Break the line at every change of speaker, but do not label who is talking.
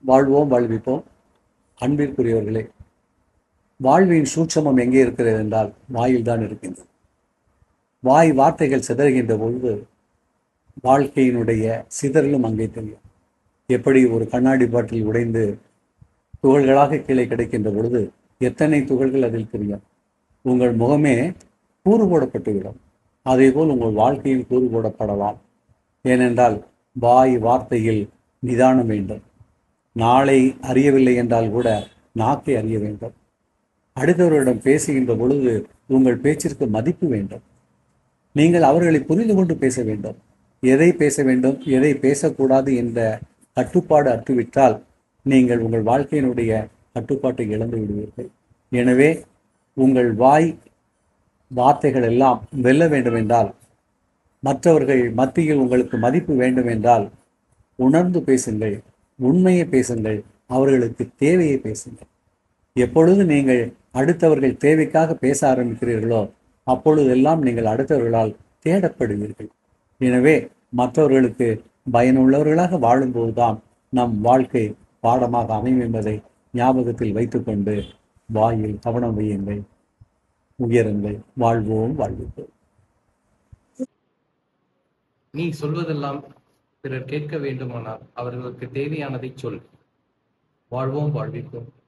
வாழ்வோம் வாழ்விப்போம் அன்பிற்குரியவர்களே வாழ்வின் சூட்சமம் எங்கே இருக்கிறது என்றால் வாயில் தான் இருக்கின்றது வாய் வார்த்தைகள் சிதறுகின்ற பொழுது வாழ்க்கையினுடைய சிதறலும் அங்கே தெரியும் எப்படி ஒரு கண்ணாடி பாட்டில் உடைந்து துகள்களாக கீழே கிடைக்கின்ற பொழுது எத்தனை துகள்கள் அதில் தெரியும் உங்கள் முகமே கூறு போடப்பட்டுவிடும் அதேபோல் உங்கள் வாழ்க்கையும் கூறு போடப்படலாம் ஏனென்றால் வாய் வார்த்தையில் நிதானம் வேண்டும் நாளை அறியவில்லை என்றால் கூட நாக்கை அறிய வேண்டும் அடுத்தவர்களிடம் பேசுகின்ற பொழுது உங்கள் பேச்சிற்கு மதிப்பு வேண்டும் நீங்கள் அவர்களை புரிந்து கொண்டு பேச வேண்டும் எதை பேச வேண்டும் எதை பேசக்கூடாது என்ற கட்டுப்பாடு அற்றுவிட்டால் நீங்கள் உங்கள் வாழ்க்கையினுடைய கட்டுப்பாட்டை இழந்து விடுவீர்கள் எனவே உங்கள் வாய் வார்த்தைகள் எல்லாம் வெல்ல வேண்டும் என்றால் மற்றவர்கள் மத்தியில் உங்களுக்கு மதிப்பு வேண்டும் என்றால் உணர்ந்து பேசுங்கள் உண்மையை பேசுங்கள் அவர்களுக்கு தேவையை பேசுங்கள் எப்பொழுது நீங்கள் அடுத்தவர்கள் தேவைக்காக பேச ஆரம்பிக்கிறீர்களோ அப்பொழுதெல்லாம் நீங்கள் அடுத்தவர்களால் தேடப்படுவீர்கள் எனவே மற்றவர்களுக்கு பயனுள்ளவர்களாக வாழும்போதுதான் நம் வாழ்க்கை பாடமாக அமையும் என்பதை ஞாபகத்தில் வைத்துக்கொண்டு வாயில் கவனம் வையுங்கள் உயருங்கள் வாழ்வோம் வாழ்விப்போம்
நீ சொல்வதெல்லாம் பிறர் கேட்க வேண்டுமானால் அவர்களுக்கு தேவையானதை சொல் வாழ்வோம் வாழ்விப்போம்